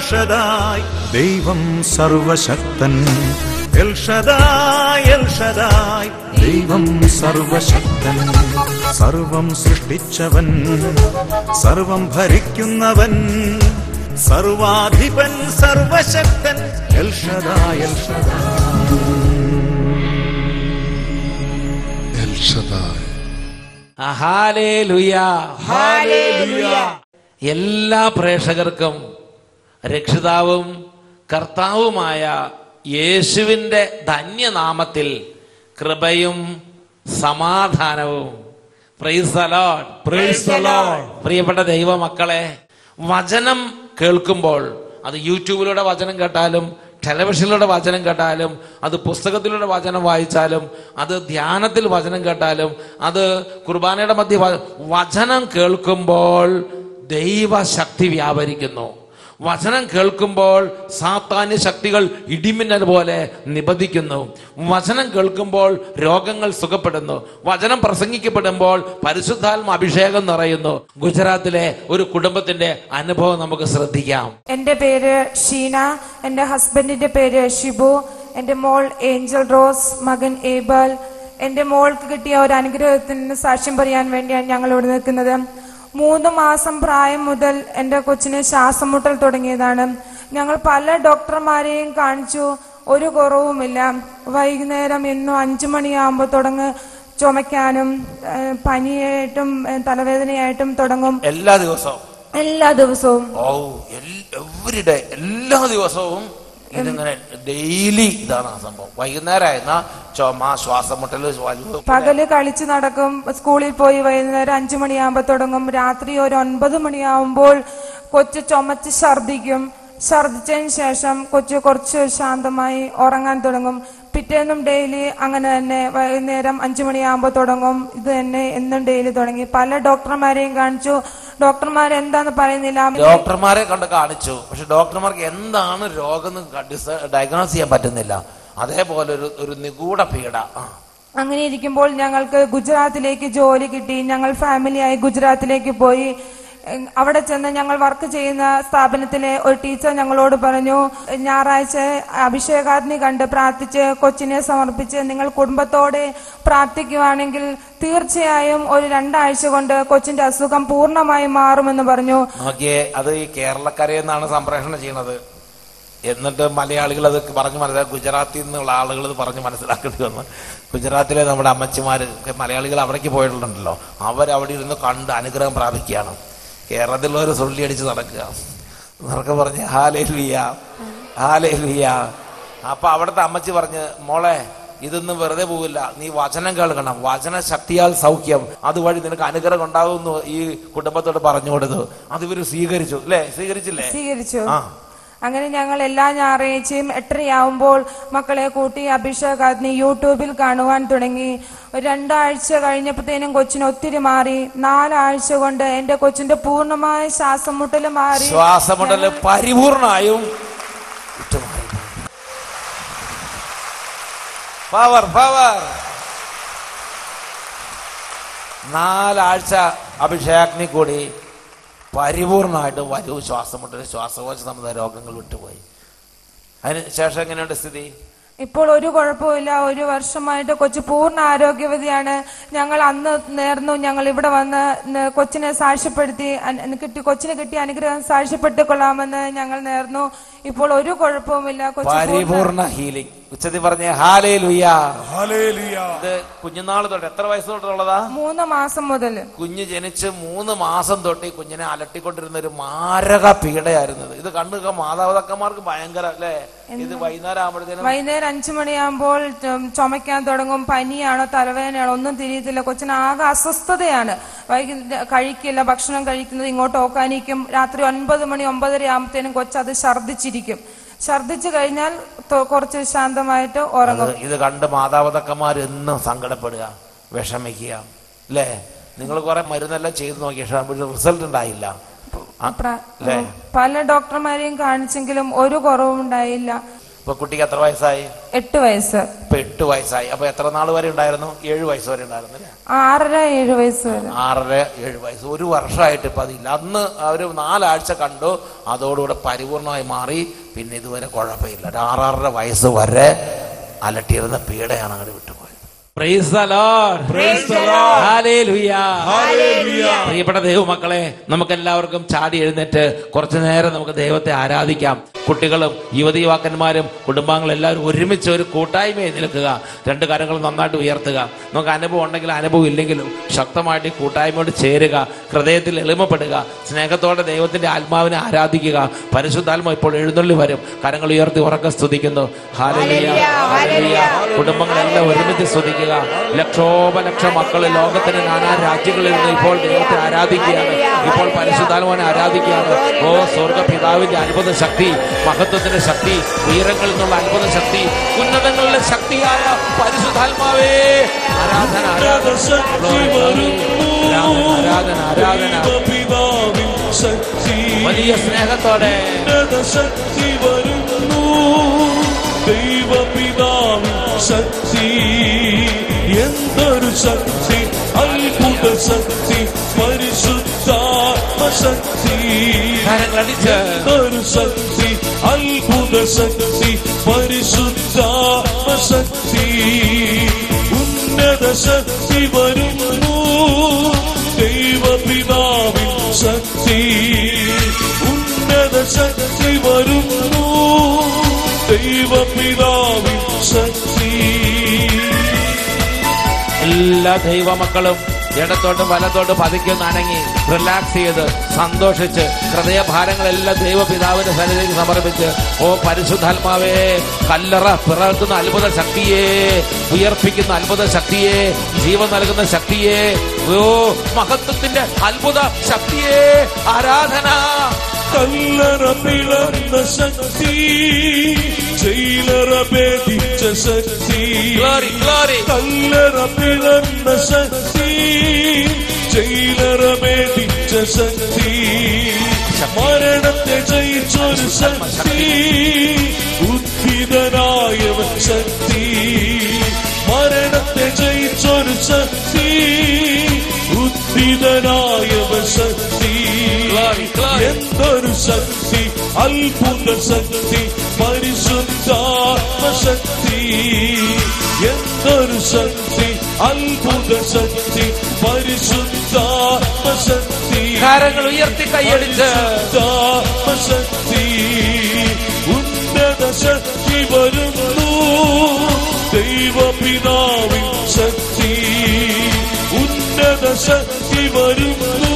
എൽഷദായ് ദൈവം സർവശക്തൻ എൽഷദായ് എൽഷദായ് ദൈവം സർവശക്തൻ സർവം സൃഷ്ടിച്ചവൻ സർവം ഭരിക്കുന്നവൻ സർവാധിപൻ സർവശക്തൻ El Shaddai El Shaddai El Shaddai hallelujah. എല്ലാ പ്രേക്ഷകർക്കും രക്ഷിതാവും കർത്താവുമായ യേശുവിൻ്റെ ധന്യനാമത്തിൽ കൃപയും സമാധാനവും Praise the Lord. പ്രിയപ്പെട്ട ദൈവമക്കളെ വചനം കേൾക്കുമ്പോൾ അത് യൂട്യൂബിലൂടെ വചനം കേട്ടാലും ടെലിവിഷനിലൂടെ വചനം കേട്ടാലും അത് പുസ്തകത്തിലൂടെ വചനം വായിച്ചാലും അത് ധ്യാനത്തിൽ വചനം കേട്ടാലും അത് കുർബാനയുടെ മധ്യ വ- വചനം കേൾക്കുമ്പോൾ ദൈവശക്തി വ്യാപരിക്കുന്നു വചനം കേൾക്കുമ്പോൾ സാത്താന്യ ശക്തികൾ ഇടിമിന്നൽ പോലെ നിബന്ധിക്കുന്നു വചനം കേൾക്കുമ്പോൾ രോഗങ്ങൾ സുഖപ്പെടുന്നു വചനം പ്രസംഗിക്കപ്പെടുമ്പോൾ പരിശുദ്ധാത്മ അഭിഷേകം നിറയുന്നു ഗുജറാത്തിലെ ഒരു കുടുംബത്തിന്റെ അനുഭവം നമുക്ക് ശ്രദ്ധിക്കാം എന്റെ പേര് ഷീന എന്റെ ഹസ്ബൻഡിന്റെ പേര് ഷിബു എന്റെ മോൾ ഏഞ്ചൽ റോസ് മകൻ ഏബൽ എന്റെ മോൾക്ക് കിട്ടിയ ഒരു അനുഗ്രഹത്തിന് സാക്ഷ്യം പറയാൻ വേണ്ടിയാണ് ഞങ്ങൾ ഇവിടെ നിൽക്കുന്നത് മൂന്ന് മാസം പ്രായം മുതൽ എന്റെ കൊച്ചിന് ശ്വാസം മുട്ടൽ തുടങ്ങിയതാണ് ഞങ്ങൾ പല ഡോക്ടർമാരെയും കാണിച്ചു ഒരു കുറവുമില്ല വൈകുന്നേരം എന്നും അഞ്ചു മണിയാകുമ്പോൾ തുടങ്ങ് ചുമയ്ക്കാനും ഏഹ്, പനിയായിട്ടും ഏഹ്, തലവേദനയായിട്ടും തുടങ്ങും എല്ലാ ദിവസവും എല്ലാ ദിവസവും ഓ എവരിഡേ എല്ലാ ദിവസവും ഇതിങ്ങനെ ഡെയിലി ഇതാണ് ആ സംഭവം വൈകുന്നേരമായിരുന്ന ചുമ ശ്വാസം മുട്ടല് വലിവ് പകല് കളിച്ച് നടക്കും സ്കൂളിൽ പോയി വൈകുന്നേരം അഞ്ചു മണിയാകുമ്പോ തുടങ്ങും രാത്രി ഒരു ഒൻപത് മണിയാവുമ്പോൾ കൊച്ചു ചുമച്ച് ഛർദിക്കും ഛർദിച്ചതിന് ശേഷം കൊച്ചു കുറച്ച് ശാന്തമായി ഉറങ്ങാൻ തുടങ്ങും പിറ്റേന്നും ഡെയിലി അങ്ങനെ തന്നെ വൈകുന്നേരം അഞ്ചു മണിയാകുമ്പോൾ തുടങ്ങും ഇത് തന്നെ എന്നും ഡെയിലി തുടങ്ങി പല ഡോക്ടർമാരെയും കാണിച്ചു ഡോക്ടർമാർ എന്താന്ന് പറയുന്നില്ല ഡോക്ടർമാരെ കണ്ട് കാണിച്ചു പക്ഷെ ഡോക്ടർമാർക്ക് എന്താണ് രോഗം ഡയഗ്നോസ് ചെയ്യാൻ പറ്റുന്നില്ല അതേപോലെ ഒരു ഒരു നിഗൂഢ പീഡ ആ. അങ്ങനെ ഇരിക്കുമ്പോൾ ഞങ്ങൾക്ക് ഗുജറാത്തിലേക്ക് ജോലി കിട്ടി ഞങ്ങൾ ഫാമിലിയായി ഗുജറാത്തിലേക്ക് പോയി എങ് അവിടെ ചെന്ന് ഞങ്ങൾ വർക്ക് ചെയ്യുന്ന സ്ഥാപനത്തിലെ ഒരു ടീച്ചർ ഞങ്ങളോട് പറഞ്ഞു ഞായറാഴ്ച അഭിഷേകാഗ്നി കണ്ട് പ്രാർത്ഥിച്ച് കൊച്ചിനെ സമർപ്പിച്ച് നിങ്ങൾ കുടുംബത്തോടെ പ്രാർത്ഥിക്കുവാണെങ്കിൽ തീർച്ചയായും ഒരു രണ്ടാഴ്ച കൊണ്ട് കൊച്ചിന്റെ അസുഖം പൂർണ്ണമായും മാറുമെന്ന് പറഞ്ഞു നോക്കിയേ അത് ഈ കേരളക്കരയിൽ നിന്നാണ് സംപ്രേഷണം ചെയ്യുന്നത് എന്നിട്ട് മലയാളികൾ അത് പറഞ്ഞ് മനസ്സിലാക്കി ഗുജറാത്തിൽ നിന്നുള്ള ആളുകൾ ഇത് പറഞ്ഞ് മനസ്സിലാക്കേണ്ടി വന്നു ഗുജറാത്തിലെ നമ്മുടെ അമ്മച്ചിമാര് മലയാളികൾ അവിടേക്ക് പോയിട്ടുണ്ടല്ലോ അവരവിടെ ഇരുന്ന് കണ്ട് അനുഗ്രഹം പ്രാപിക്കുകയാണ് കേരളത്തിലുള്ളവർ സുള്ളി അടിച്ച് നടക്കുക എന്നൊക്കെ പറഞ്ഞ് ഹാലേ ലുയ്യ ഹാലേ ലുയ്യ അപ്പൊ അവിടുത്തെ അമ്മച്ചി പറഞ്ഞ് മോളെ ഇതൊന്നും വെറുതെ പോവില്ല നീ വചനം കേൾക്കണം വചന ശക്തിയാൽ സൗഖ്യം അതുവഴി നിനക്ക് അനുഗ്രഹം ഉണ്ടാകുമെന്ന് ഈ കുടുംബത്തോട് പറഞ്ഞു കൊടുത്തു അത് ഇവര് സ്വീകരിച്ചു അല്ലേ സ്വീകരിച്ചില്ലേ സ്വീകരിച്ചു ആ അങ്ങനെ ഞങ്ങൾ എല്ലാ ഞായറാഴ്ചയും എട്ടരയാവുമ്പോൾ മക്കളെ കൂട്ടി അഭിഷേകാഗ്നി യൂട്യൂബിൽ കാണുവാൻ തുടങ്ങി ഒരു രണ്ടാഴ്ച കഴിഞ്ഞപ്പോഴത്തേനും കൊച്ചിന് ഒത്തിരി മാറി നാലാഴ്ച കൊണ്ട് എന്റെ കൊച്ചിന്റെ പൂർണ്ണമായ ശ്വാസം മുട്ടല് മാറി ശ്വാസമുണ്ടല് പരിപൂർണമായും വിട്ടുമാറി പവർ പവർ നാലാഴ്ച അഭിഷേകനി കൂടി പരിപൂർണമായിട്ട് വരൂ ശ്വാസം മുട്ടല് ശ്വാസകോശ സംബന്ധ രോഗങ്ങൾ വിട്ടുപോയി അതിന് ശേഷം എങ്ങനെയുണ്ട് സ്ഥിതി ഇപ്പോൾ ഒരു കുഴപ്പമില്ല ഒരു വർഷമായിട്ട് കൊച്ചു പൂർണ്ണ ആരോഗ്യവതിയാണ് ഞങ്ങൾ അന്ന് നേർന്നു ഞങ്ങൾ ഇവിടെ വന്ന് ന- കൊച്ചിനെ സാക്ഷ്യപ്പെടുത്തി അൻ- കിട്ടി കൊച്ചിന് കിട്ടിയ അനുഗ്രഹം സാക്ഷ്യപ്പെട്ടുകൊള്ളാമെന്ന് ഞങ്ങൾ നേർന്നു ഇപ്പോൾ ഒരു കുഴപ്പവുമില്ല കൊച്ചു പൂർണ്ണ- പരിപൂർണ ഹീലിംഗ് ഉച്ചത്തിൽ പറഞ്ഞ ഹാലേ ലുയ്യ ഇത് കുഞ്ഞുനാൾ തൊട്ട് എത്ര വയസ്സ് തൊട്ടുള്ളതാ മൂന്ന് മാസം മുതൽ കുഞ്ഞ് ജനിച്ച് മൂന്ന് മാസം തൊട്ട് ഈ കുഞ്ഞിനെ അലട്ടിക്കൊണ്ടിരുന്ന ഒരു മാരക പീഡയായിരുന്നത് ഇത് കണ്ണുക മാതാപിതാക്കന്മാർക്ക് ഭയങ്കര അല്ലേ ഇത് വൈകുന്നേരം ആകുമ്പോഴത്തേനും വൈകുന്നേരം അഞ്ചു മണിയാകുമ്പോൾ ചും- ചുമയ്ക്കാൻ തുടങ്ങും പനിയാണോ തലവേദനയാണോ ഒന്നും തിരിയത്തില്ല കൊച്ചിന് ആകെ അസ്വസ്ഥതയാണ് വൈകുന്നേരം കഴിക്കില്ല ഭക്ഷണം കഴിക്കുന്നത് ഇങ്ങോട്ട് ഓക്കാനിക്കും രാത്രി ഒൻപത് മണി ഒമ്പതര ആകുമ്പോഴത്തേനും കൊച്ചത് ഛർദ്ദിച്ചിരിക്കും ഛർദ്ദിച്ചു കഴിഞ്ഞാൽ തൊ- കുറച്ച് ശാന്തമായിട്ട് ഉറങ്ങും അത് ഇത് കണ്ട് മാതാപിതാക്കന്മാർ എന്നും സങ്കടപ്പെടുക വിഷമിക്കുക അല്ലേ നിങ്ങൾ കുറെ മരുന്നെല്ലാം ചെയ്ത് നോക്കി പക്ഷെ റിസൾട്ട് ഉണ്ടായില്ല ആ, പ്ര- അല്ലേ പല ഡോക്ടർമാരെയും കാണിച്ചെങ്കിലും ഒരു കുറവും ഉണ്ടായില്ല ഇപ്പൊ കുട്ടിക്ക് എത്ര വയസ്സായി എട്ട് വയസ്സ് ഇപ്പൊ എട്ട് വയസ്സായി അപ്പൊ എത്ര നാൾ വരെ ഉണ്ടായിരുന്നു ഏഴ് വയസ്സ് വരെ ഉണ്ടായിരുന്നു അല്ലേ ആറര ഏഴ് വയസ്സ് വരെ ആറര ഏഴ് വയസ്സ് ഒരു വർഷമായിട്ട് ഇപ്പൊ അതില്ല അന്ന് ഒരു നാലാഴ്ച കണ്ടു അതോടുകൂടെ പരിപൂർണമായി മാറി പിന്നെ ഇതുവരെ കുഴപ്പമില്ല ഒരു ആറാറര വയസ്സ് വരെ അലട്ടിയിരുന്ന പീഡയാണ് അങ്ങോട്ട് വിട്ടുപോയത് Praise the Lord. Hallelujah. പ്രിയപ്പെട്ട ദൈവമക്കളെ നമുക്ക് എല്ലാവർക്കും ചാടി എഴുന്നേറ്റ് കുറച്ചു നേരം നമുക്ക് ദൈവത്തെ ആരാധിക്കാം കുട്ടികളും യുവതി യുവാക്കന്മാരും കുടുംബാംഗങ്ങളും എല്ലാവരും ഒരുമിച്ച് ഒരു കൂട്ടായ്മയിൽ നിൽക്കുക രണ്ട് കാര്യങ്ങൾ നന്നായിട്ട് ഉയർത്തുക നമുക്ക് അനുഭവം ഉണ്ടെങ്കിലും അനുഭവം ഇല്ലെങ്കിലും ശക്തമായിട്ട് ഈ കൂട്ടായ്മയോട് ചേരുക ഹൃദയത്തിൽ എളിമപ്പെടുക സ്നേഹത്തോടെ ദൈവത്തിന്റെ ആത്മാവിനെ ആരാധിക്കുക പരിശുദ്ധാത്മ ഇപ്പോൾ എഴുന്നള്ളി വരും കരങ്ങൾ ഉയർത്തി ഉറക്കെ സ്തുതിക്കുന്നു ഹാലലിയ ഹാലലിയ കുടുംബങ്ങളെല്ലാം ഒരുമിച്ച് സ്തുതിക്കുക ലക്ഷോപലക്ഷം മക്കൾ ലോകത്തിന്റെ നാനാ രാജ്യങ്ങളിൽ നിന്ന് ഇപ്പോൾ ദൈവത്തെ ആരാധിക്കുകയാണ് ഇപ്പോൾ പരിശുദ്ധാത്മാവിനെ ആരാധിക്കുകയാണ് ഓ സ്വർഗ പിതാവിന്റെ അത്ഭുത ശക്തി മഹത്വത്തിന്റെ ശക്തി ഉയരങ്ങളിൽ നിന്നുള്ള അത്ഭുത ശക്തി ഉന്നതങ്ങളുടെ ശക്തിയായ പരിശുദ്ധാത്മാവേ ആരാധന ആരാധന Glory, glory. ആരാധന ആരാധന പിതാവിൻ ശക്തി വലിയ സ്നേഹത്തോടെ ശക്തി വരുന്നു ദൈവപിതാവിൻ ശക്തി എന്തൊരു ശക്തി അത്ഭുത ശക്തി പരിശുദ്ധാത്മ ശക്തി കരങ്ങളടിച്ച് എന്തൊരു ശക്തി അത്ഭുത ശക്തി പരിശുദ്ധാത്മ ശക്തി ഉന്നത ശക്തി വരുന്നു ദൈവപിതാവിൻ ശക്തി ഉന്നത ശക്തി വരുന്നു ദൈവപിതാവിൻ ശക്തി എല്ലാ ദൈവമക്കളും ഇടത്തോട്ടും വലത്തോട്ടും പതിക്കൊന്ന് അനങ്ങി റിലാക്സ് ചെയ്ത് സന്തോഷിച്ച് ഹൃദയഭാരങ്ങളെല്ലാം ദൈവപിതാവിന്റെ സന്നിധിക്ക് സമർപ്പിച്ച് ഓ പരിശുദ്ധാത്മാവേ കല്ലറ പിറക്കുന്ന അത്ഭുത ശക്തിയെ ഉയർപ്പിക്കുന്ന അത്ഭുത ശക്തിയെ ജീവൻ നൽകുന്ന ശക്തിയെ ഓ മഹത്വത്തിന്റെ അത്ഭുത ശക്തിയെ ആരാധന കല്ലറ പിളർന്ന ശക്തി ജയിലറ ഭേദിച്ച ശക്തി ഗ്ലോറി ഗ്ലോറി കല്ലറ പിളർന്ന ശക്തി ജയിലറ ഭേദിച്ച ശക്തി മരണത്തെ ജയിച്ചൊരു ശക്തി ഉദ്ധിതനായവൻ ശക്തി മരണത്തെ ജയിച്ചൊരു ശക്തി ഉദ്ധിതനായവൻ ശക്തി Glory, glory. എന്തൊരു ശക്തി അത്ഭുത ശക്തി പരിശുദ്ധാത്മ ശക്തി എന്തൊരു ശക്തി അത്ഭുത ശക്തി പരിശുദ്ധാത്മ ശക്തി കരങ്ങൾ ഉയർത്തി കൈയടിച്ച് പരിശുദ്ധാത്മ ശക്തി ഉന്നത ശക്തി വരുന്നു ദൈവപിതാവിൻ ശക്തി ഉന്നത ശക്തി വരുന്നു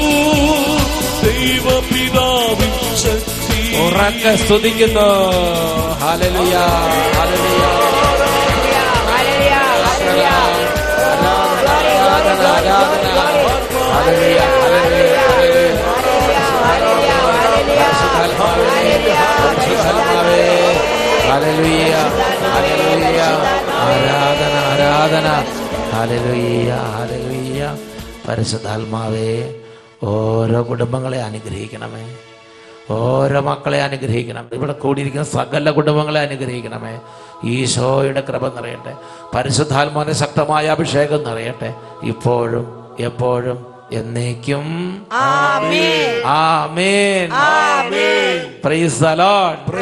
ദൈവപിതാവിൻ ശക്തി ഉറക്കെ സ്തുതിക്കുന്നു ഹല്ലേലൂയ ഹല്ലേലൂയ ആരാധന ആരാധന ഹല്ലേലൂയ ഹല്ലേലൂയ പരിശുദ്ധാത്മാവേ പരിശുദ്ധാത്മാവേ ഹല്ലേലൂയ ഹല്ലേലൂയ ആരാധന ആരാധന ഹല്ലേലൂയ ഹല്ലേലൂയ പരിശുദ്ധാത്മാവേ ഓരോ കുടുംബങ്ങളെ അനുഗ്രഹിക്കണമേ ഓരോ മക്കളെ അനുഗ്രഹിക്കണം ഇവിടെ കൂടിയിരിക്കുന്ന സകല കുടുംബങ്ങളെ അനുഗ്രഹിക്കണമേ ഈശോയുടെ കൃപ നിറയട്ടെ പരിശുദ്ധാത്മാവിന്റെ ശക്തമായ അഭിഷേകം നിറയട്ടെ ഇപ്പോഴും എപ്പോഴും എന്നേക്കും amen praise the Lord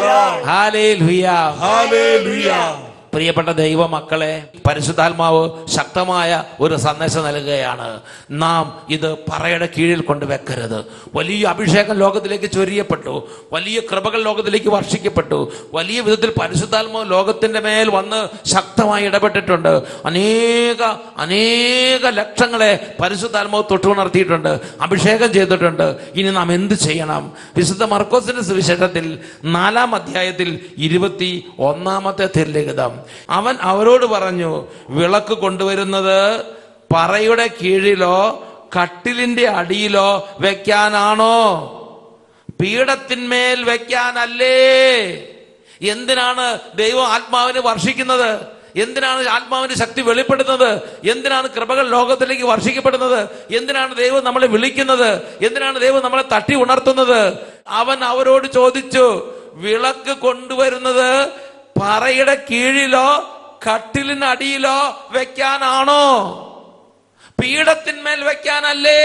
hallelujah പ്രിയപ്പെട്ട ദൈവമക്കളെ പരിശുദ്ധാത്മാവ് ശക്തമായ ഒരു സന്ദേശം നൽകുകയാണ് നാം ഇത് പറയുടെ കീഴിൽ കൊണ്ടുവെക്കരുത് വലിയ അഭിഷേകം ലോകത്തിലേക്ക് ചൊരിയപ്പെട്ടു വലിയ കൃപകൾ ലോകത്തിലേക്ക് വർഷിക്കപ്പെട്ടു വലിയ വിധത്തിൽ പരിശുദ്ധാത്മാവ് ലോകത്തിന്റെ മേൽ വന്ന് ശക്തമായി ഇടപെട്ടിട്ടുണ്ട് അനേക അനേക ലക്ഷങ്ങളെ പരിശുദ്ധാത്മാവ് തൊട്ടുണർത്തിയിട്ടുണ്ട് അഭിഷേകം ചെയ്തിട്ടുണ്ട് ഇനി നാം എന്ത് ചെയ്യണം വിശുദ്ധ മർക്കോസിന്റെ സുവിശേഷത്തിൽ നാലാം അധ്യായത്തിൽ ഇരുപത്തി ഒന്നാമത്തെ തിരലിഖിതം അവൻ അവരോട് പറഞ്ഞു വിളക്ക് കൊണ്ടുവരുന്നത് പറയുടെ കീഴിലോ കട്ടിലിന്റെ അടിയിലോ വെക്കാനാണോ പീഠത്തിന്മേൽ വെക്കാനല്ലേ എന്തിനാണ് ദൈവം ആത്മാവിനെ വർഷിക്കുന്നത് എന്തിനാണ് ആത്മാവിന്റെ ശക്തി വെളിപ്പെടുന്നത് എന്തിനാണ് കൃപകൾ ലോകത്തിലേക്ക് വർഷിക്കപ്പെടുന്നത് എന്തിനാണ് ദൈവം നമ്മളെ വിളിക്കുന്നത് എന്തിനാണ് ദൈവം നമ്മളെ തട്ടി ഉണർത്തുന്നത് അവൻ അവരോട് ചോദിച്ചു വിളക്ക് കൊണ്ടുവരുന്നത് പറയുടെ കീഴിലോ കട്ടിലിനടിയിലോ വെക്കാനാണോ പീഠത്തിന്മേൽ വെക്കാനല്ലേ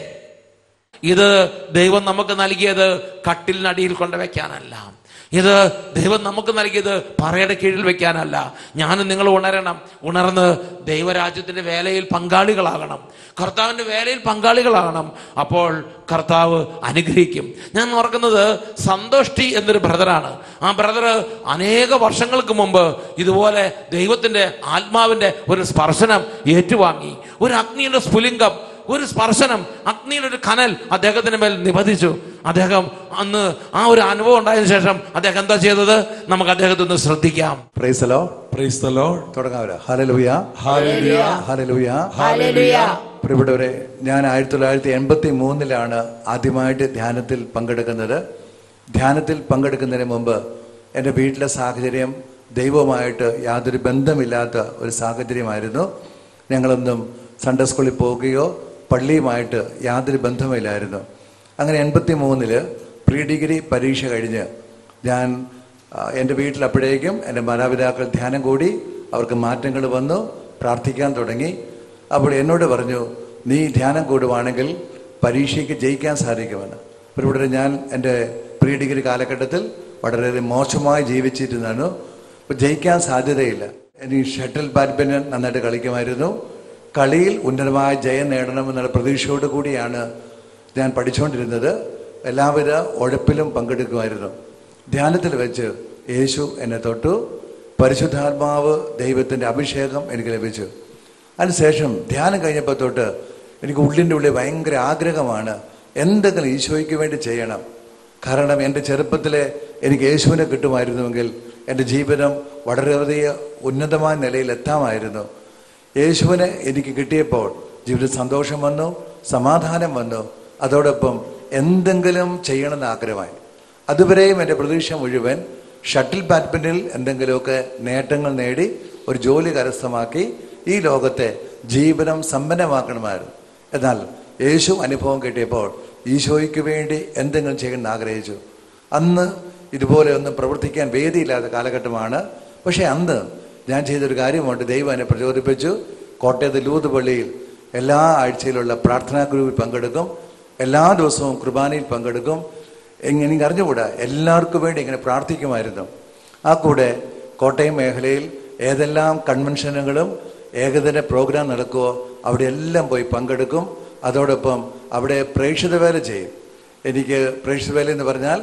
ഇത് ദൈവം നമുക്ക് നൽകിയത് കട്ടിലിനടിയിൽ കൊണ്ട് വെക്കാനല്ല ഇത് ദൈവം നമുക്ക് നൽകിയത് പറയുടെ കീഴിൽ വെക്കാനല്ല ഞാനും നിങ്ങൾ ഉണരണം ഉണർന്ന് ദൈവരാജ്യത്തിന്റെ വേലയിൽ പങ്കാളികളാകണം കർത്താവിന്റെ വേലയിൽ പങ്കാളികളാകണം അപ്പോൾ കർത്താവ് അനുഗ്രഹിക്കും ഞാൻ ഓർക്കുന്നത് സന്തോഷ് എന്നൊരു ബ്രദറാണ് ആ ബ്രദർ അനേക വർഷങ്ങൾക്ക് മുമ്പ് ഇതുപോലെ ദൈവത്തിന്റെ ആത്മാവിന്റെ ഒരു സ്പർശനം ഏറ്റുവാങ്ങി ഒരു അഗ്നിയുടെ സ്ഫുലിംഗം ഒരു സ്പർശനം അഗ്നിയുടെ ഒരു കനൽ അദ്ദേഹത്തിന് മേൽ നിബന്ധിച്ചു അദ്ദേഹം അന്ന് ആ ഒരു അനുഭവം ഉണ്ടായതിനു ശേഷം അദ്ദേഹം എന്താ ചെയ്തത് നമുക്ക് അദ്ദേഹത്തെ ഒന്ന് ശ്രദ്ധിക്കാം പ്രൈസലോ Praise the Lord. തുടങ്ങാമല്ലോ hallelujah Hallelujah. Hallelujah hallelujah പ്രിയപ്പെട്ടവരെ ഞാൻ ആയിരത്തി തൊള്ളായിരത്തി എൺപത്തി മൂന്നിലാണ് ആദ്യമായിട്ട് ധ്യാനത്തിൽ പങ്കെടുക്കുന്നത് ധ്യാനത്തിൽ പങ്കെടുക്കുന്നതിന് മുമ്പ് എൻ്റെ വീട്ടിലെ സാഹചര്യം ദൈവവുമായിട്ട് യാതൊരു ബന്ധമില്ലാത്ത ഒരു സാഹചര്യമായിരുന്നു ഞങ്ങളൊന്നും സൺഡേ സ്കൂളിൽ പോകുകയോ പള്ളിയുമായിട്ട് യാതൊരു ബന്ധമില്ലായിരുന്നു അങ്ങനെ എൺപത്തി മൂന്നില് പ്രീ ഡിഗ്രി പരീക്ഷ കഴിഞ്ഞ് ഞാൻ ആ, എൻ്റെ വീട്ടിൽ അപ്പോഴേക്കും എൻ്റെ മാതാപിതാക്കൾ ധ്യാനം കൂടി അവർക്ക് മാറ്റങ്ങൾ വന്നു പ്രാർത്ഥിക്കാൻ തുടങ്ങി അപ്പോൾ എന്നോട് പറഞ്ഞു നീ ധ്യാനം കൂടുവാണെങ്കിൽ പരീക്ഷയ്ക്ക് ജയിക്കാൻ സാധിക്കുമെന്ന് അപ്പോൾ ഇവിടെ ഞാൻ എൻ്റെ പ്രീ ഡിഗ്രി കാലഘട്ടത്തിൽ വളരെ മോശമായി ജീവിച്ചിരുന്നു അപ്പോൾ ജയിക്കാൻ സാധ്യതയില്ല എനിക്ക് ഷട്ടിൽ ബാഡ്മിൻ്റൺ നന്നായിട്ട് കളിക്കുമായിരുന്നു കളിയിൽ ഉന്നതമായ ജയം നേടണമെന്നുള്ള പ്രതീക്ഷയോട് കൂടിയാണ് ഞാൻ പഠിച്ചുകൊണ്ടിരുന്നത് എല്ലാവിധ ഉഴപ്പിലും പങ്കെടുക്കുമായിരുന്നു ധ്യാനത്തിൽ വെച്ച് യേശു എന്നെ തൊട്ടു പരിശുദ്ധാത്മാവ് ദൈവത്തിൻ്റെ അഭിഷേകം എനിക്ക് ലഭിച്ചു അതിനുശേഷം ധ്യാനം കഴിഞ്ഞപ്പോൾ തൊട്ട് എനിക്ക് ഉള്ളിൻ്റെ ഉള്ളിൽ ഭയങ്കര ആഗ്രഹമാണ് എന്തെങ്കിലും ഈശോയ്ക്ക് വേണ്ടി ചെയ്യണം കാരണം എൻ്റെ ചെറുപ്പത്തിലെ എനിക്ക് യേശുവിനെ കിട്ടുമായിരുന്നുവെങ്കിൽ എൻ്റെ ജീവിതം വളരെയധികം ഉന്നതമായ നിലയിൽ എത്താമായിരുന്നു യേശുവിനെ എനിക്ക് കിട്ടിയപ്പോൾ ജീവിതത്തിൽ സന്തോഷം വന്നു സമാധാനം വന്നു അതോടൊപ്പം എന്തെങ്കിലും ചെയ്യണമെന്ന് ആഗ്രഹമായി അതുവരെയും എൻ്റെ പ്രതീക്ഷ മുഴുവൻ ഷട്ടിൽ ബാഡ്മിൻ്റനിൽ എന്തെങ്കിലുമൊക്കെ നേട്ടങ്ങൾ നേടി ഒരു ജോലി കരസ്ഥമാക്കി ഈ ലോകത്തെ ജീവിതം സമ്പന്നമാക്കണമായിരുന്നു എന്നാൽ യേശു അനുഭവം കിട്ടിയപ്പോൾ ഈശോയ്ക്ക് വേണ്ടി എന്തെങ്കിലും ചെയ്യണമെന്ന് ആഗ്രഹിച്ചു അന്ന് ഇതുപോലെ ഒന്നും പ്രവർത്തിക്കാൻ വേദിയില്ലാത്ത കാലഘട്ടമാണ് പക്ഷേ അന്ന് ഞാൻ ചെയ്തൊരു കാര്യമുണ്ട് ദൈവം എന്നെ പ്രചോദിപ്പിച്ചു കോട്ടയത്ത് ലൂത് പള്ളിയിൽ എല്ലാ ആഴ്ചയിലുള്ള പ്രാർത്ഥനാ ഗ്രൂപ്പിൽ പങ്കെടുക്കും എല്ലാ ദിവസവും കുർബാനയിൽ പങ്കെടുക്കും എങ്ങ- എനിക്ക് അറിഞ്ഞുകൂടാ എല്ലാവർക്കും വേണ്ടി ഇങ്ങനെ പ്രാർത്ഥിക്കുമായിരുന്നു ആ കൂടെ കോട്ടയം മേഖലയിൽ ഏതെല്ലാം കൺവെൻഷനുകളും ഏകദിന പ്രോഗ്രാം നടക്കുമോ അവിടെ എല്ലാം പോയി പങ്കെടുക്കും അതോടൊപ്പം അവിടെ പ്രേക്ഷിത വേല ചെയ്യും എനിക്ക് പ്രേക്ഷിത വേല എന്ന് പറഞ്ഞാൽ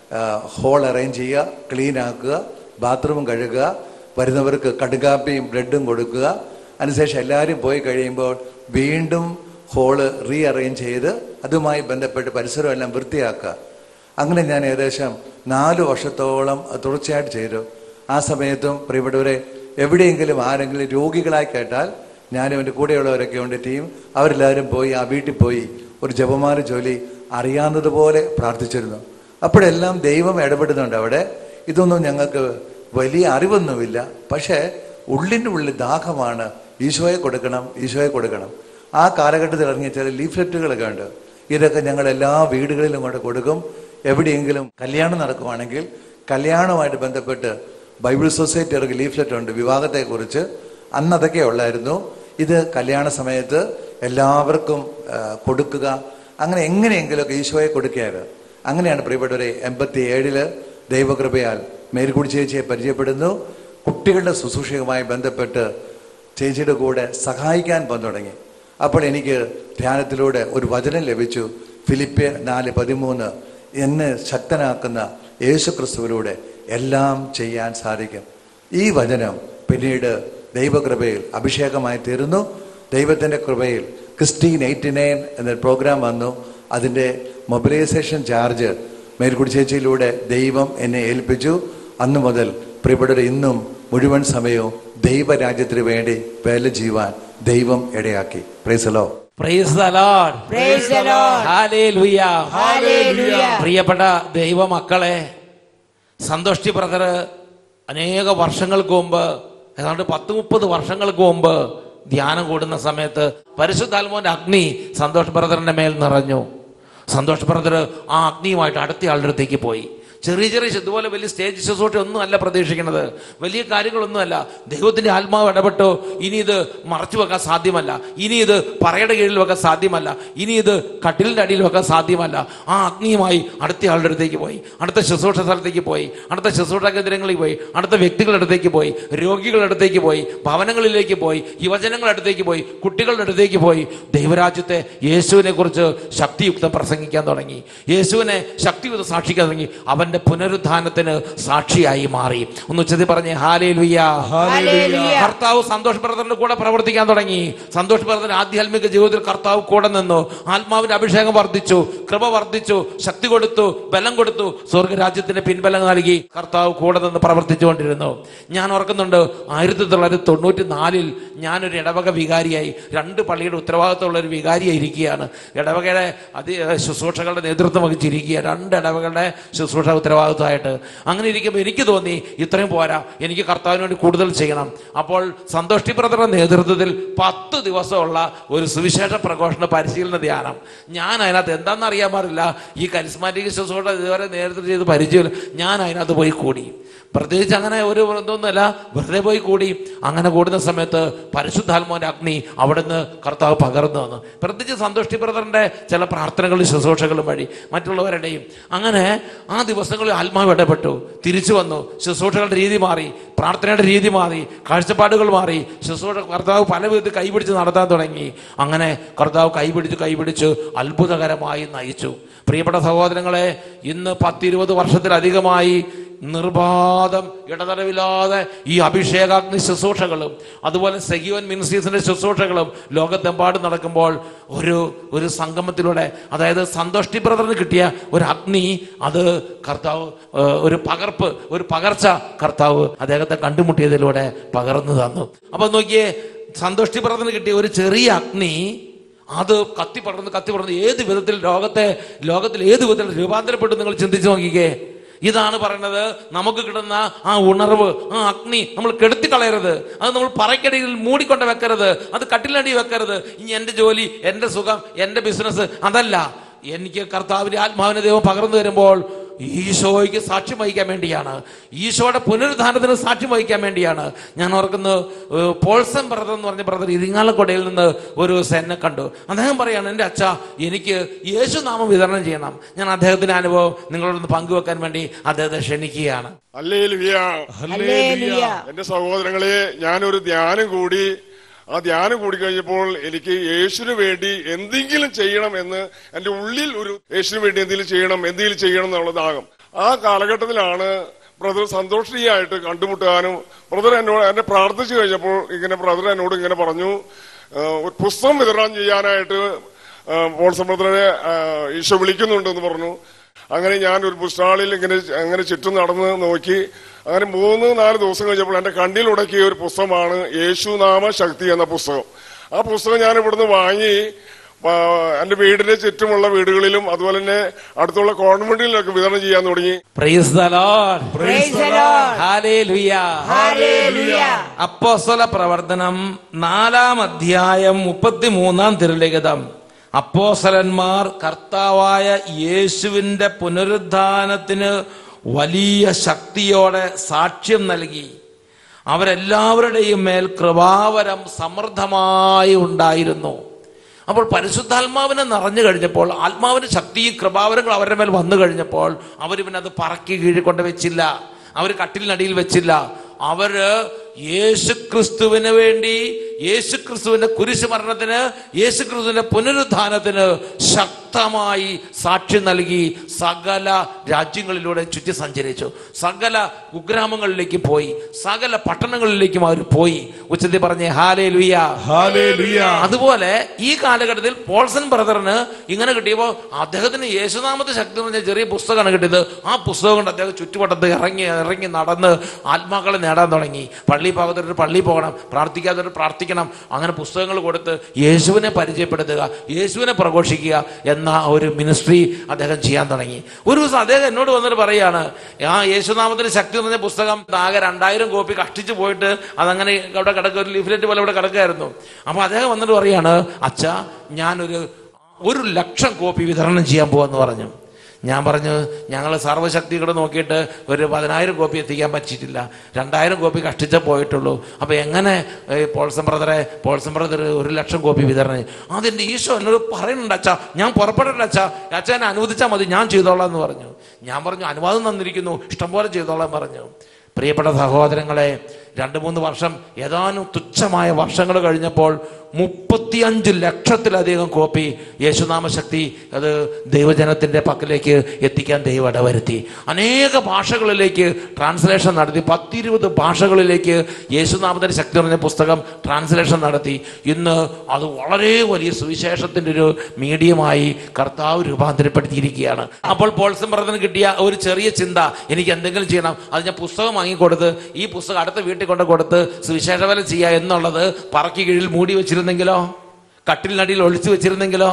ഹോൾ അറേഞ്ച് ചെയ്യുക ക്ലീൻ ആക്കുക ബാത്റൂം കഴുകുക വരുന്നവർക്ക് കടുകാപ്പിയും ബ്രെഡും കൊടുക്കുക അതിനുശേഷം എല്ലാവരും പോയി കഴിയുമ്പോൾ വീണ്ടും ഹോള് റീ അറേഞ്ച് ചെയ്ത് അതുമായി ബന്ധപ്പെട്ട് പരിസരം എല്ലാം വൃത്തിയാക്കുക അങ്ങനെ ഞാൻ ഏകദേശം നാല് വർഷത്തോളം അത് തുടർച്ചയായിട്ട് ചെയ്തു ആ സമയത്തും പ്രിയപ്പെട്ടവരെ എവിടെയെങ്കിലും ആരെങ്കിലും രോഗികളായി കേട്ടാൽ ഞാനും എൻ്റെ കൂടെയുള്ളവരൊക്കെ ഉണ്ട് ടീം അവരെല്ലാവരും പോയി ആ വീട്ടിൽ പോയി ഒരു ജപമാല ജോലി അറിയാവുന്നതുപോലെ പ്രാർത്ഥിച്ചിരുന്നു അപ്പോഴെല്ലാം ദൈവം ഇടപെടുന്നുണ്ട് അവിടെ ഇതൊന്നും ഞങ്ങൾക്ക് വലിയ അറിവൊന്നുമില്ല പക്ഷേ ഉള്ളിൻ്റെ ഉള്ളിൽ ദാഹമാണ് ഈശോയെ കൊടുക്കണം ഈശോയെ കൊടുക്കണം ആ കാലഘട്ടത്തിൽ ഇറങ്ങിയ ചില ലീഫ്ലെറ്റുകളൊക്കെ ഉണ്ട് ഇതൊക്കെ ഞങ്ങൾ എല്ലാ വീടുകളിലും കൊണ്ട് കൊടുക്കും എവിടെയെങ്കിലും കല്യാണം നടക്കുവാണെങ്കിൽ കല്യാണവുമായിട്ട് ബന്ധപ്പെട്ട് ബൈബിൾ സൊസൈറ്റി ഇറങ്ങി ലീഫ്ലെറ്റ് ഉണ്ട് വിവാഹത്തെക്കുറിച്ച് അന്ന് അതൊക്കെ ഉള്ളായിരുന്നു ഇത് കല്യാണ സമയത്ത് എല്ലാവർക്കും ആ, കൊടുക്കുക അങ്ങനെ എങ്ങനെയെങ്കിലുമൊക്കെ ഈശോയെ കൊടുക്കുകയായിരുന്നു അങ്ങനെയാണ് പ്രിയപ്പെട്ടവരെ എൺപത്തി ഏഴില് ദൈവകൃപയാൽ മേൽക്കുടി ചേച്ചിയെ പരിചയപ്പെടുന്നു കുട്ടികളുടെ ശുശ്രൂഷയുമായി ബന്ധപ്പെട്ട് ചേച്ചിയുടെ കൂടെ സഹായിക്കാൻ വന്നു തുടങ്ങി അപ്പോൾ എനിക്ക് ധ്യാനത്തിലൂടെ ഒരു വചനം ലഭിച്ചു ഫിലിപ്പ് നാല് പതിമൂന്ന് എന്നെ ശക്തനാക്കുന്ന യേശു ക്രിസ്തുവിലൂടെ എല്ലാം ചെയ്യാൻ സാധിക്കും ഈ വചനം പിന്നീട് ദൈവകൃപയിൽ അഭിഷേകമായി തീർന്നു ദൈവത്തിൻ്റെ കൃപയിൽ ക്രിസ്റ്റീൻ എയ്റ്റി നയൻ എന്നൊരു പ്രോഗ്രാം വന്നു അതിൻ്റെ മൊബിലൈസേഷൻ ചാർജ് മേൽക്കുടി ചേച്ചിയിലൂടെ ദൈവം എന്നെ ഏൽപ്പിച്ചു അന്നു മുതൽ പ്രിയപ്പെട്ടവർ ഇന്നും മുഴുവൻ സമയവും ദൈവരാജ്യത്തിന് വേണ്ടി വേല ചെയ്യുവാൻ ദൈവം ഇടയാക്കി പ്രൈസലോ Praise the Lord. Praise the Lord. Hallelujah. Hallelujah. പ്രിയപ്പെട്ട ദൈവമക്കളെ സന്തോഷി ബ്രദർ അനേക വർഷങ്ങൾക്ക് മുമ്പ് ഏതാണ്ട് പത്ത് മുപ്പത് വർഷങ്ങൾക്ക് മുമ്പ് ധ്യാനം കൂടുന്ന സമയത്ത് പരിശുദ്ധാത്മാവിന്റെ അഗ്നി സന്തോഷ് ബ്രദറിന്റെ മേൽ നിറഞ്ഞു സന്തോഷ് ബ്രദർ ആ അഗ്നിയുമായിട്ട് അടുത്ത ആളുടെ അടുത്തേക്ക് പോയി ചെറിയ ചെറിയ ശ- ഇതുപോലെ വലിയ സ്റ്റേജ് ശുശ്രൂഷ ഒന്നും അല്ല പ്രതീക്ഷിക്കുന്നത് വലിയ കാര്യങ്ങളൊന്നുമല്ല ദൈവത്തിന്റെ ആത്മാവ് ഇടപെട്ടോ ഇനി ഇത് മറച്ചു വെക്കാൻ സാധ്യമല്ല ഇനി ഇത് പറയുടെ കീഴിൽ വെക്കാൻ സാധ്യമല്ല ഇനി ഇത് കട്ടിലിന്റെ അടിയിൽ വെക്കാൻ സാധ്യമല്ല ആ അഗ്നിയുമായി അടുത്ത ആളുടെ അടുത്തേക്ക് പോയി അടുത്ത ശുശ്രൂഷ സ്ഥലത്തേക്ക് പോയി അടുത്ത ശുശ്രൂഷ കേന്ദ്രങ്ങളിൽ പോയി അടുത്ത വ്യക്തികളുടെ അടുത്തേക്ക് പോയി രോഗികളുടെ അടുത്തേക്ക് പോയി ഭവനങ്ങളിലേക്ക് പോയി യുവജനങ്ങളുടെ അടുത്തേക്ക് പോയി കുട്ടികളുടെ അടുത്തേക്ക് പോയി ദൈവരാജ്യത്തെ യേശുവിനെ കുറിച്ച് ശക്തിയുക്തം പ്രസംഗിക്കാൻ തുടങ്ങി യേശുവിനെ ശക്തിയുക്തം സാക്ഷിക്കാൻ തുടങ്ങി അവന്റെ പുനരുത്ഥാനത്തിന് സാക്ഷിയായി മാറി ഒന്ന് ഉച്ചത്തിൽ പറഞ്ഞേ ഹാലേ ഹല്ലേലൂയ. കർത്താവ് സന്തോഷ് ബ്രദറിന്റെ കൂടെ പ്രവർത്തിക്കാൻ തുടങ്ങി സന്തോഷ് ബ്രദർ ആധ്യാത്മിക ജീവിതത്തിൽ കർത്താവ് കൂടെ നിന്നു ആത്മാവിന്റെ അഭിഷേകം വർദ്ധിച്ചു കൃപ വർദ്ധിച്ചു ശക്തി കൊടുത്തു ബലം കൊടുത്തു സ്വർഗരാജ്യത്തിന് പിൻബലം നൽകി കർത്താവ് കൂടെ നിന്ന് പ്രവർത്തിച്ചുകൊണ്ടിരുന്നു ഞാൻ ഓർക്കുന്നുണ്ട് ആയിരത്തി തൊള്ളായിരത്തി തൊണ്ണൂറ്റി നാലിൽ ഞാനൊരു ഇടവക വികാരിയായി രണ്ട് പള്ളിയുടെ ഉത്തരവാദിത്തമുള്ള ഒരു വികാരിയായി ഇരിക്കുകയാണ് ഇടവകയുടെ അതി ശുശ്രൂഷകളുടെ നേതൃത്വം വഹിച്ചിരിക്കുക രണ്ട് ഇടവകളുടെ ശുശ്രൂഷ ഉത്തരവാദിത്തമായിട്ട് അങ്ങനെ ഇരിക്കുമ്പോൾ എനിക്ക് തോന്നി ഇത്രയും പോരാ എനിക്ക് കർത്താവിന് വേണ്ടി കൂടുതൽ ചെയ്യണം അപ്പോൾ സന്തോഷ് ടി ബ്രദറുടെ നേതൃത്വത്തിൽ പത്ത് ദിവസമുള്ള ഒരു സുവിശേഷ പ്രഘോഷണ പരിശീലന ധ്യാനം ഞാൻ അതിനകത്ത് എന്താണെന്ന് അറിയാൻ പാടില്ല ഈ കരിസ്മാറ്റിക് ശുശ്രൂഷ ഇതുവരെ നേതൃത്വം ചെയ്ത് പരിചയമില്ല ഞാൻ അതിനകത്ത് പോയി കൂടി പ്രത്യേകിച്ച് അങ്ങനെ ഒരു ഇതൊന്നുമല്ല വെറുതെ പോയി കൂടി അങ്ങനെ കൂടുന്ന സമയത്ത് പരിശുദ്ധാത്മാവിന്റെ അഗ്നി അവിടുന്ന് കർത്താവ് പകർന്നു വന്നു പ്രത്യേകിച്ച് സന്തോഷ് ബ്രദറിന്റെ ചില പ്രാർത്ഥനകളും ശുശ്രൂഷകളും വഴി മറ്റുള്ളവരുടെയും അങ്ങനെ ആ ദിവസങ്ങളിൽ ആത്മാവ് ഇടപെട്ടു തിരിച്ചു വന്നു ശുശ്രൂഷകളുടെ രീതി മാറി പ്രാർത്ഥനയുടെ രീതി മാറി കാഴ്ചപ്പാടുകൾ മാറി ശുശ്രൂഷ കർത്താവ് പല വിധത്തിൽ കൈപിടിച്ച് നടത്താൻ തുടങ്ങി അങ്ങനെ കർത്താവ് കൈപിടിച്ച് കൈപിടിച്ച് അത്ഭുതകരമായി നയിച്ചു പ്രിയപ്പെട്ട സഹോദരങ്ങളെ ഇന്ന് പത്തിരുപത് വർഷത്തിലധികമായി നിർബാധം ഇടതടവില്ലാതെ ഈ അഭിഷേകാഗ്നി ശുശ്രൂഷകളും അതുപോലെ സെഗിയോൻ മിനിസ്ട്രീസിന്റെ ശുശ്രൂഷകളും ലോകത്തെമ്പാടും നടക്കുമ്പോൾ ഒരു ഒരു സംഗമത്തിലൂടെ അതായത് സന്തോഷ് ബ്രദറിന് കിട്ടിയ ഒരു അഗ്നി അത് കർത്താവ് ഏഹ്, ഒരു പകർപ്പ് ഒരു പകർച്ച കർത്താവ് അദ്ദേഹത്തെ കണ്ടുമുട്ടിയതിലൂടെ പകർന്നു തന്നു അപ്പൊ നോക്കിയേ സന്തോഷ് ബ്രദറിന് കിട്ടിയ ഒരു ചെറിയ അഗ്നി അത് കത്തി പടർന്ന് കത്തി പടർന്ന് ഏത് വിധത്തിൽ ലോകത്തെ ലോകത്തിൽ ഏത് വിധത്തിൽ രൂപാന്തരപ്പെട്ടു നിങ്ങൾ ചിന്തിച്ചു നോക്കിക്കേ ഇതാണ് പറയുന്നത് നമുക്ക് കിട്ടുന്ന ആ ഉണർവ് ആ അഗ്നി നമ്മൾ കെടുത്തി കളയരുത് അത് നമ്മൾ പറയ്ക്കടിയിൽ മൂടിക്കൊണ്ട് വെക്കരുത് അത് കട്ടിലടി വെക്കരുത് ഇനി എന്റെ ജോലി എന്റെ സുഖം എന്റെ ബിസിനസ് അതല്ല എനിക്ക് കർത്താവിന്റെ ആത്മാവിനെ ദൈവം പകർന്നു തരുമ്പോൾ ഈശോയ്ക്ക് സാക്ഷ്യം വഹിക്കാൻ വേണ്ടിയാണ് ഈശോയുടെ പുനരുദ്ധാനത്തിന് സാക്ഷ്യം വഹിക്കാൻ വേണ്ടിയാണ് ഞാൻ ഓർക്കുന്നു ഏഹ്, പോൾസൺ ബ്രദർ എന്ന് പറഞ്ഞ ബ്രദർ ഇരിങ്ങാലക്കുടയിൽ നിന്ന് ഒരു ദിവസം എന്നെ കണ്ടു അദ്ദേഹം പറയാണ് എൻ്റെ അച്ഛ എനിക്ക് യേശു നാമം വിതരണം ചെയ്യണം ഞാൻ അദ്ദേഹത്തിന്റെ അനുഭവം നിങ്ങളോടൊന്ന് പങ്കുവെക്കാൻ വേണ്ടി അദ്ദേഹത്തെ ക്ഷണിക്കുകയാണ് ഹല്ലേലൂയ ഹല്ലേലൂയ. എന്റെ സഹോദരങ്ങളെ ഞാനൊരു ധ്യാനം കൂടി ആ ധ്യാനം കൂടി കഴിഞ്ഞപ്പോൾ എനിക്ക് യേശുവിന് വേണ്ടി എന്തെങ്കിലും ചെയ്യണം എന്ന് എന്റെ ഉള്ളിൽ ഒരു യേശുവിന് വേണ്ടി എന്തെങ്കിലും ചെയ്യണം എന്തെങ്കിലും ചെയ്യണം എന്നുള്ളതാകും ആ കാലഘട്ടത്തിലാണ് ബ്രദർ സന്തോഷിയായിട്ട് കണ്ടുമുട്ടാനും ബ്രദർ എന്നോട് എന്നെ പ്രാർത്ഥിച്ചു കഴിഞ്ഞപ്പോൾ ഇങ്ങനെ ബ്രദർ എന്നോട് ഇങ്ങനെ പറഞ്ഞു ആ, ഒരു പുസ്തകം വിതരണം ചെയ്യാനായിട്ട് പോൾസം ബ്രദറെ ആ, ഈശോ വിളിക്കുന്നുണ്ടെന്ന് പറഞ്ഞു അങ്ങനെ ഞാൻ ഒരു പുസ്തകാളിൽ ഇങ്ങനെ അങ്ങനെ ചുറ്റും നടന്ന് നോക്കി അങ്ങനെ മൂന്ന് നാല് ദിവസം കഴിഞ്ഞപ്പോൾ എന്റെ കണ്ണിൽ ഉടക്കിയ ഒരു പുസ്തകമാണ് യേശുനാമ ശക്തി എന്ന പുസ്തകം ആ പുസ്തകം ഞാൻ ഇവിടുന്ന് വാങ്ങി ആ, എന്റെ വീടിന്റെ ചുറ്റുമുള്ള വീടുകളിലും അതുപോലെ തന്നെ അടുത്തുള്ള കോൺവെന്റുകളിലൊക്കെ വിതരണം ചെയ്യാൻ തുടങ്ങി Praise the Lord. Praise the Lord. Hallelujah. Hallelujah. അപ്പോസ്തല പ്രവർത്തനം നാലാം അധ്യായം മുപ്പത്തിമൂന്നാം തിരുലിഖിതം അപ്പോസ്തലന്മാർ കർത്താവായ യേശുവിന്റെ പുനരുദ്ധാനത്തിന് വലിയ ശക്തിയോടെ സാക്ഷ്യം നൽകി അവരെല്ലാവരുടെയും മേൽ കൃപാവരം സമൃദ്ധമായി ഉണ്ടായിരുന്നു അപ്പോൾ പരിശുദ്ധാത്മാവിനെ നിറഞ്ഞു കഴിഞ്ഞപ്പോൾ ആത്മാവിന്റെ ശക്തിയും കൃപാവരങ്ങളും അവരുടെ മേൽ വന്നു കഴിഞ്ഞപ്പോൾ അവർ പിന്നെ അത് പറക്കി കീഴിൽ കൊണ്ട് വെച്ചില്ല അവർ കട്ടിലിനടിയിൽ വെച്ചില്ല അവര് യേശുക്രിസ്തുവിന് വേണ്ടി യേശുക്രിസ്തുവിന്റെ കുരിശ് മരണത്തിന് യേശുക്രിസ്തുവിന്റെ പുനരുദ്ധാനത്തിന് ശക്തമായി സാക്ഷ്യം നൽകി സകല രാജ്യങ്ങളിലൂടെ ചുറ്റി സഞ്ചരിച്ചു സകല കുഗ്രാമങ്ങളിലേക്ക് പോയി സകല പട്ടണങ്ങളിലേക്കും അവർ പോയി ഉച്ചത്തിൽ പറഞ്ഞേ ഹാലേ ലുയ്യ Hallelujah. അതുപോലെ ഈ കാലഘട്ടത്തിൽ പോൾസൺ ബ്രദറിന് ഇങ്ങനെ കിട്ടിയപ്പോൾ അദ്ദേഹത്തിന് യേശുനാമത്തെ ശക്തി എന്ന് പറഞ്ഞ ചെറിയ പുസ്തകമാണ് കിട്ടിയത് ആ പുസ്തകം കൊണ്ട് അദ്ദേഹം ചുറ്റുവട്ടത്ത് ഇറങ്ങി ഇറങ്ങി നടന്ന് ആത്മാക്കളെ നേടാൻ തുടങ്ങി പള്ളി പോകാത്തൊരു പള്ളി പോകണം പ്രാർത്ഥിക്കാത്തൊരു പ്രാർത്ഥിക്കണം അങ്ങനെ പുസ്തകങ്ങൾ കൊടുത്ത് യേശുവിനെ പരിചയപ്പെടുത്തുക യേശുവിനെ പ്രഘോഷിക്കുക എന്ന ഒരു മിനിസ്ട്രി അദ്ദേഹം ചെയ്യാൻ തുടങ്ങി ഒരു ദിവസം അദ്ദേഹം എന്നോട് വന്നിട്ട് പറയാണ് ആ യേശുനാമത്തിന് ശക്തി എന്ന് പറഞ്ഞ പുസ്തകം ആകെ രണ്ടായിരം കോപ്പി കഷ്ടിച്ച് പോയിട്ട് അതങ്ങനെ അവിടെ കിടക്കുക ഒരു ലീഫ്ലെറ്റ് പോലെ ഇവിടെ കിടക്കുകയായിരുന്നു അപ്പൊ അദ്ദേഹം വന്നിട്ട് പറയാണ് അച്ഛ ഞാനൊരു ഒരു ലക്ഷം കോപ്പി വിതരണം ചെയ്യാൻ പോവാന്ന് പറഞ്ഞു ഞാൻ പറഞ്ഞു ഞങ്ങൾ സർവ്വശക്തികൾ നോക്കിയിട്ട് ഒരു പതിനായിരം കോപ്പി എത്തിക്കാൻ പറ്റിയിട്ടില്ല രണ്ടായിരം കോപ്പി കഷ്ടിച്ചേ പോയിട്ടുള്ളൂ അപ്പോൾ എങ്ങനെ ഏ, പോൾസൺ ബ്രദറെ പോൾസൺ ബ്രദർ ഒരു ലക്ഷം കോപ്പി വിതരണം ചെയ്യും. അതെൻ്റെ ഈശോ എന്നോട് പറയുന്നുണ്ട് അച്ഛാ ഞാൻ പുറപ്പെടണ്ട അച്ഛാ അച്ഛൻ എന്നെ അനുവദിച്ചാൽ മതി ഞാൻ ചെയ്തോളാം എന്ന് പറഞ്ഞു ഞാൻ പറഞ്ഞു അനുവാദം തന്നിരിക്കുന്നു ഇഷ്ടംപോലെ ചെയ്തോളാം പറഞ്ഞു പ്രിയപ്പെട്ട സഹോദരങ്ങളെ രണ്ട് മൂന്ന് വർഷം ഏതാനും തുച്ഛമായ വർഷങ്ങൾ കഴിഞ്ഞപ്പോൾ മുപ്പത്തിയഞ്ച് ലക്ഷത്തിലധികം കോപ്പി യേശുനാമ ശക്തി അത് ദൈവജനത്തിൻ്റെ പക്കലേക്ക് എത്തിക്കാൻ ദൈവം ഇടവരുത്തി അനേക ഭാഷകളിലേക്ക് ട്രാൻസ്ലേഷൻ നടത്തി പത്തിരുപത് ഭാഷകളിലേക്ക് യേശുനാമത്തിൻ്റെ ശക്തി പറഞ്ഞ പുസ്തകം ട്രാൻസ്ലേഷൻ നടത്തി ഇന്ന് അത് വളരെ വലിയ സുവിശേഷത്തിൻ്റെ ഒരു മീഡിയമായി കർത്താവ് രൂപാന്തരപ്പെടുത്തിയിരിക്കുകയാണ് അപ്പോൾ പോൾസൺ ബ്രദറിന് കിട്ടിയ ഒരു ചെറിയ ചിന്ത എനിക്ക് എന്തെങ്കിലും ചെയ്യണം അത് ഞാൻ പുസ്തകം വാങ്ങിക്കൊടുത്ത് ഈ പുസ്തകം അടുത്ത വീട്ടിൽ കൊണ്ട് കൊടുത്ത് സുവിശേഷവേല ചെയ്യുക എന്നുള്ളത് പറക്കി കീഴിൽ മൂടി വെച്ചിരുന്നെങ്കിലോ കട്ടിലിനടിയിൽ ഒളിച്ചു വെച്ചിരുന്നെങ്കിലോ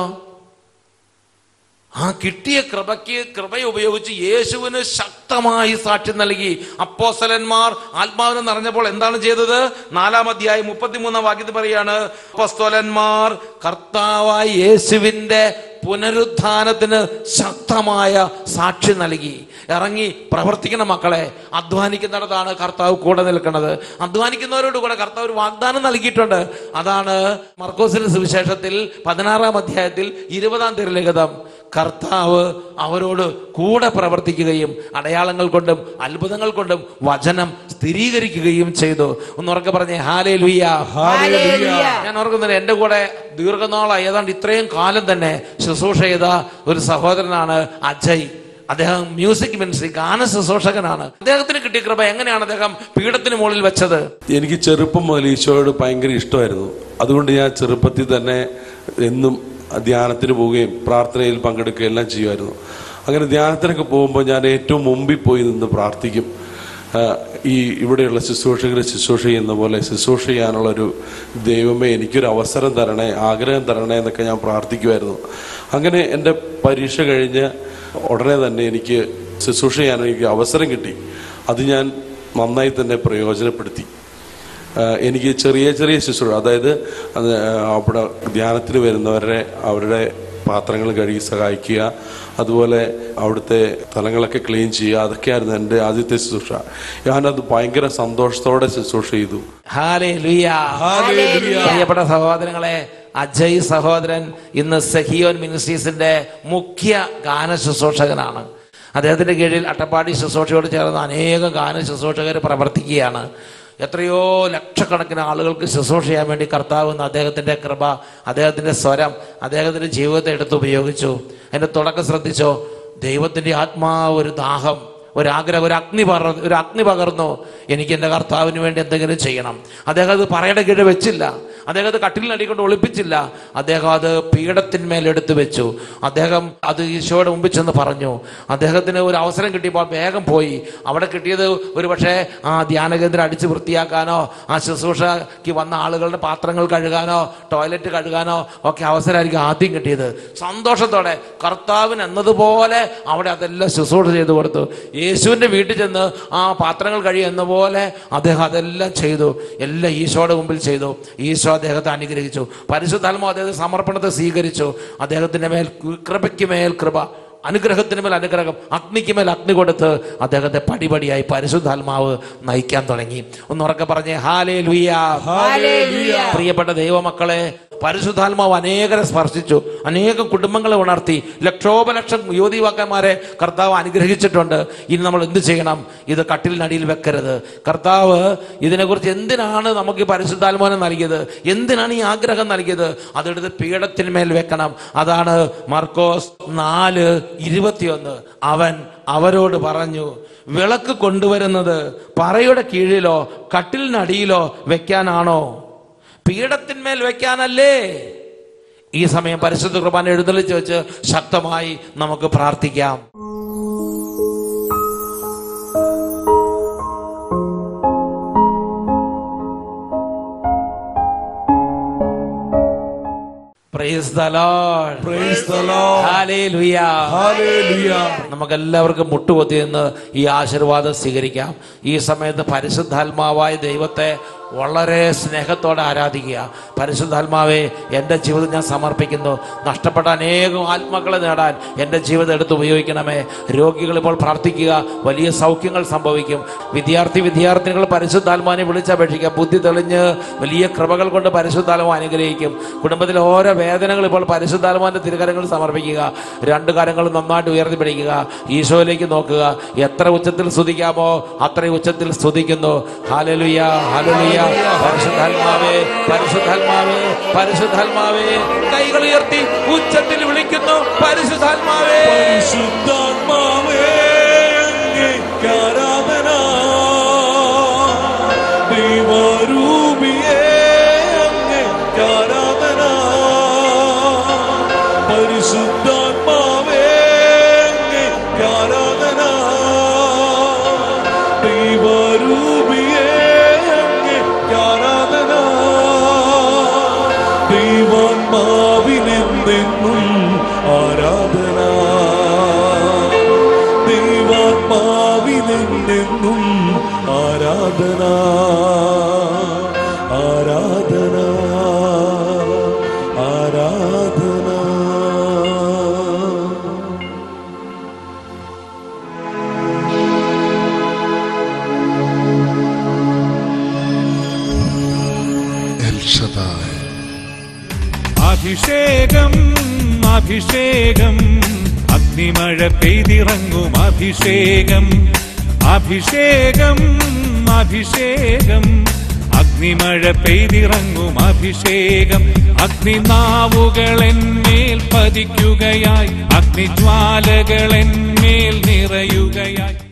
ആ കിട്ടിയ കൃപയ്ക്ക് കൃപ ഉപയോഗിച്ച് യേശുവിന് ശക്തമായി സാക്ഷ്യം നൽകി അപ്പോസ്തലന്മാർ ആത്മാവിനെ നിറഞ്ഞപ്പോൾ എന്താണ് ചെയ്തത് നാലാം അധ്യായം മുപ്പത്തിമൂന്നാം വാക്യത്തിൽ പറയാണ് അപ്പോസ്തലന്മാർ കർത്താവായ യേശുവിന്റെ പുനരുത്ഥാനത്തിന് ശക്തമായ സാക്ഷി നൽകി ഇറങ്ങി പ്രവർത്തിക്കണം മക്കളെ അധ്വാനിക്കുന്നിടത്താണ് കർത്താവ് കൂടെ നിൽക്കുന്നത് അധ്വാനിക്കുന്നവരോട് കൂടെ കർത്താവ് ഒരു വാഗ്ദാനം നൽകിയിട്ടുണ്ട് അതാണ് മർക്കോസിന്റെ സുവിശേഷത്തിൽ പതിനാറാം അധ്യായത്തിൽ ഇരുപതാം തിരുലിഖിതം കർത്താവ് അവരോട് കൂടെ പ്രവർത്തിക്കുകയും അടയാളങ്ങൾ കൊണ്ടും അത്ഭുതങ്ങൾ കൊണ്ടും വചനം സ്ഥിരീകരിക്കുകയും ചെയ്തു ഒന്ന് ഉറക്കെ പറഞ്ഞേ ഹാലേ ലുയ്യ ഹല്ലേലൂയ. ഞാൻ ഓർക്കുന്നില്ല എൻ്റെ കൂടെ ദീർഘനാളായി ഏതാണ്ട് ഇത്രയും കാലം തന്നെ ശുശ്രൂഷ ചെയ്ത ഒരു സഹോദരനാണ് അജയ് അദ്ദേഹം മ്യൂസിക് മിനിസ്ട്രി ഗാന ശുശ്രൂഷകനാണ് അദ്ദേഹത്തിന് കിട്ടിയ കൃപ എങ്ങനെയാണ് അദ്ദേഹം പീഠത്തിന് മുകളിൽ വെച്ചത് എനിക്ക് ചെറുപ്പം മുതൽ ഈശോയോട് ഭയങ്കര ഇഷ്ടമായിരുന്നു അതുകൊണ്ട് ഞാൻ ചെറുപ്പത്തിൽ തന്നെ എന്നും ധ്യാനത്തിന് പോവുകയും പ്രാർത്ഥനയിൽ പങ്കെടുക്കുകയും എല്ലാം ചെയ്യുമായിരുന്നു അങ്ങനെ ധ്യാനത്തിനൊക്കെ പോകുമ്പോൾ ഞാൻ ഏറ്റവും മുമ്പിൽ പോയി നിന്ന് പ്രാർത്ഥിക്കും ആ, ഈ ഇവിടെയുള്ള ശുശ്രൂഷകരെ ശുശ്രൂഷ ചെയ്യുന്ന പോലെ ശുശ്രൂഷ ചെയ്യാനുള്ളൊരു ദൈവമേ എനിക്കൊരു അവസരം തരണേ ആഗ്രഹം തരണേ എന്നൊക്കെ ഞാൻ പ്രാർത്ഥിക്കുമായിരുന്നു അങ്ങനെ എൻ്റെ പരീക്ഷ കഴിഞ്ഞ് ഉടനെ തന്നെ എനിക്ക് ശുശ്രൂഷ ചെയ്യാൻ എനിക്ക് അവസരം കിട്ടി അത് ഞാൻ നന്നായി തന്നെ പ്രയോജനപ്പെടുത്തി ആഹ് എനിക്ക് ചെറിയ ചെറിയ ശുശ്രൂഷ അതായത് അത് അവിടെ ധ്യാനത്തിന് വരുന്നവരുടെ അവരുടെ പാത്രങ്ങൾ കഴുകി സഹായിക്കുക അതുപോലെ അവിടുത്തെ സ്ഥലങ്ങളൊക്കെ ക്ലീൻ ചെയ്യുക അതൊക്കെയായിരുന്നു എൻ്റെ ആദ്യത്തെ ശുശ്രൂഷ ഞാനത് ഭയങ്കര സന്തോഷത്തോടെ ശുശ്രൂഷ ചെയ്തു ഹാലേ പ്രിയപ്പെട്ട സഹോദരങ്ങളെ അജയ് സഹോദരൻ ഇന്ന് സഹിയോൻ മിനിസ്ട്രീസിന്റെ മുഖ്യ ഗാന ശുശ്രൂഷകനാണ് അദ്ദേഹത്തിന്റെ കീഴിൽ അട്ടപ്പാടി ശുശ്രൂഷയോട് ചേർന്ന് അനേകം ഗാന ശുശ്രൂഷകർ പ്രവർത്തിക്കുകയാണ് എത്രയോ ലക്ഷക്കണക്കിന് ആളുകൾക്ക് ശുശ്രൂഷ ചെയ്യാൻ വേണ്ടി കർത്താവ് എന്ന അദ്ദേഹത്തിന്റെ കൃപ അദ്ദേഹത്തിന്റെ സ്വരം അദ്ദേഹത്തിന്റെ ജീവിതത്തെ എടുത്ത് ഉപയോഗിച്ചു അതിന്റെ തുടക്കം ശ്രദ്ധിച്ചോ ദൈവത്തിന്റെ ആത്മാവ് ഒരു ദാഹം ഒരാഗ്രഹം ഒരു അഗ്നി പറ ഒരു അഗ്നി പകർന്നു എനിക്ക് എൻ്റെ കർത്താവിന് വേണ്ടി എന്തെങ്കിലും ചെയ്യണം അദ്ദേഹം അത് പറയുടെ കീഴ് വെച്ചില്ല അദ്ദേഹം അത് കട്ടിലിനടി കൊണ്ട് ഒളിപ്പിച്ചില്ല അദ്ദേഹം അത് പീഠത്തിന്മേൽ എടുത്തു വെച്ചു അദ്ദേഹം അത് ഈശോയുടെ മുമ്പിൽ ചെന്ന് പറഞ്ഞു അദ്ദേഹത്തിന് ഒരു അവസരം കിട്ടിയപ്പോൾ വേഗം പോയി അവിടെ കിട്ടിയത് ഒരു പക്ഷേ ആ ധ്യാനകേന്ദ്രം അടിച്ച് വൃത്തിയാക്കാനോ ആ ശുശ്രൂഷയ്ക്ക് വന്ന ആളുകളുടെ പാത്രങ്ങൾ കഴുകാനോ ടോയ്ലറ്റ് കഴുകാനോ ഒക്കെ അവസരമായിരിക്കും ആദ്യം കിട്ടിയത് സന്തോഷത്തോടെ കർത്താവിന് എന്നതുപോലെ അവിടെ അതെല്ലാം ശുശ്രൂഷ ചെയ്തു കൊടുത്തു യേശുവിൻ്റെ വീട്ടിൽ ചെന്ന് ആ പാത്രങ്ങൾ കഴിയുന്ന പോലെ അദ്ദേഹം അതെല്ലാം ചെയ്തു എല്ലാം ഈശോയുടെ മുമ്പിൽ ചെയ്തു ഈശോ അദ്ദേഹത്തെ അനുഗ്രഹിച്ചു പരിശുദ്ധാത്മ അദ്ദേഹത്തെ സമർപ്പണത്തെ സ്വീകരിച്ചു അദ്ദേഹത്തിന്റെ മേൽ കൃപയ്ക്ക് മേൽ കൃപ അനുഗ്രഹത്തിന് മേൽ അനുഗ്രഹം അഗ്നിക്ക് മേൽ അഗ്നി കൊടുത്ത് അദ്ദേഹത്തെ പടിപടിയായി പരിശുദ്ധാത്മാവ് നയിക്കാൻ തുടങ്ങി ഒന്നുറക്കെ പറഞ്ഞേ ഹാലേ ഹല്ലേലൂയ. പ്രിയപ്പെട്ട ദൈവമക്കളെ പരിശുദ്ധാത്മാവ് അനേകരെ സ്പർശിച്ചു അനേകം കുടുംബങ്ങളെ ഉണർത്തി ലക്ഷോപലക്ഷം യുവതിവാക്കന്മാരെ കർത്താവ് അനുഗ്രഹിച്ചിട്ടുണ്ട് ഇനി നമ്മൾ എന്ത് ചെയ്യണം ഇത് കട്ടിലിനടിയിൽ വെക്കരുത് കർത്താവ് ഇതിനെക്കുറിച്ച് എന്തിനാണ് നമുക്ക് ഈ പരിശുദ്ധാത്മാവിനെ നൽകിയത് എന്തിനാണ് ഈ ആഗ്രഹം നൽകിയത് അതെടുത്ത് പീഠത്തിന്മേൽ വെക്കണം അതാണ് മർക്കോസ് നാല് ഇരുപത്തിയൊന്ന് അവൻ അവരോട് പറഞ്ഞു വിളക്ക് കൊണ്ടുവരുന്നത് പറയുടെ കീഴിലോ കട്ടിലിനടിയിലോ വെക്കാനാണോ പീഠത്തിന്മേൽ വെക്കാനല്ലേ ഈ സമയം പരിശുദ്ധ കുർബാന എഴുന്നള്ളിച്ച് വെച്ച് ശക്തമായി നമുക്ക് പ്രാർത്ഥിക്കാം Praise the Lord. Hallelujah. നമുക്കെല്ലാവർക്കും മുട്ടുകൊത്തി നിന്ന് ഈ ആശീർവാദം സ്വീകരിക്കാം ഈ സമയത്ത് പരിശുദ്ധാത്മാവായ ദൈവത്തെ വളരെ സ്നേഹത്തോടെ ആരാധിക്കുക പരിശുദ്ധാത്മാവെ എൻ്റെ ജീവിതം ഞാൻ സമർപ്പിക്കുന്നു നഷ്ടപ്പെട്ട അനേകം ആത്മാക്കളെ നേടാൻ എൻ്റെ ജീവിതം എടുത്ത് ഉപയോഗിക്കണമേ രോഗികൾ ഇപ്പോൾ പ്രാർത്ഥിക്കുക വലിയ സൗഖ്യങ്ങൾ സംഭവിക്കും വിദ്യാർത്ഥി വിദ്യാർത്ഥിനികൾ പരിശുദ്ധാത്മാവിനെ വിളിച്ചപേക്ഷിക്കുക ബുദ്ധി തെളിഞ്ഞ് വലിയ കൃപകൾ കൊണ്ട് പരിശുദ്ധാത്മാവ് അനുഗ്രഹിക്കും കുടുംബത്തിലെ ഓരോ വേദനകൾ ഇപ്പോൾ പരിശുദ്ധാത്മാവിൻ്റെ തിരുകരങ്ങൾ സമർപ്പിക്കുക രണ്ട് കരങ്ങളും നന്നായിട്ട് ഉയർത്തി പിടിക്കുക ഈശോയിലേക്ക് നോക്കുക എത്ര ഉച്ചത്തിൽ സ്തുതിക്കാമോ അത്രയും ഉച്ചത്തിൽ സ്തുതിക്കുന്നു ഹാലലുയ ഹാലലുയ പരിശുദ്ധാത്മാവേ പരിശുദ്ധാത്മാവേ പരിശുദ്ധാത്മാവേ കൈകൾ ഉയർത്തി ഉച്ചത്തിൽ വിളിക്കുന്നു പരിശുദ്ധാത്മാവേ പരിശുദ്ധാത്മാവേ അങ്ങേക്ക് ആരാധന ദൈവരൂപിയേ അങ്ങേക്ക് ആരാധന പരിശുദ്ധാത്മാവേ അങ്ങേക്ക് ആരാധന ദൈവരൂപിയേ അങ്ങേക്ക് ആരാധന ദൈവാത്മാവിനെന്നെന്നും ആരാധന ദൈവാത്മാവിനെന്നെന്നും ആരാധന ആരാധന ആരാധന El Shaddai. അഭിഷേകം അഭിഷേകം അഗ്നിമഴ പെയ്തിറങ്ങും അഭിഷേകം അഭിഷേകം അഭിഷേകം അഗ്നിമഴ പെയ്തിറങ്ങും അഭിഷേകം അഗ്നിനാവുകൾ എന്മേൽ പതിക്കുകയായി അഗ്നിജ്വാലകൾ എന്മേൽ നിറയുകയായി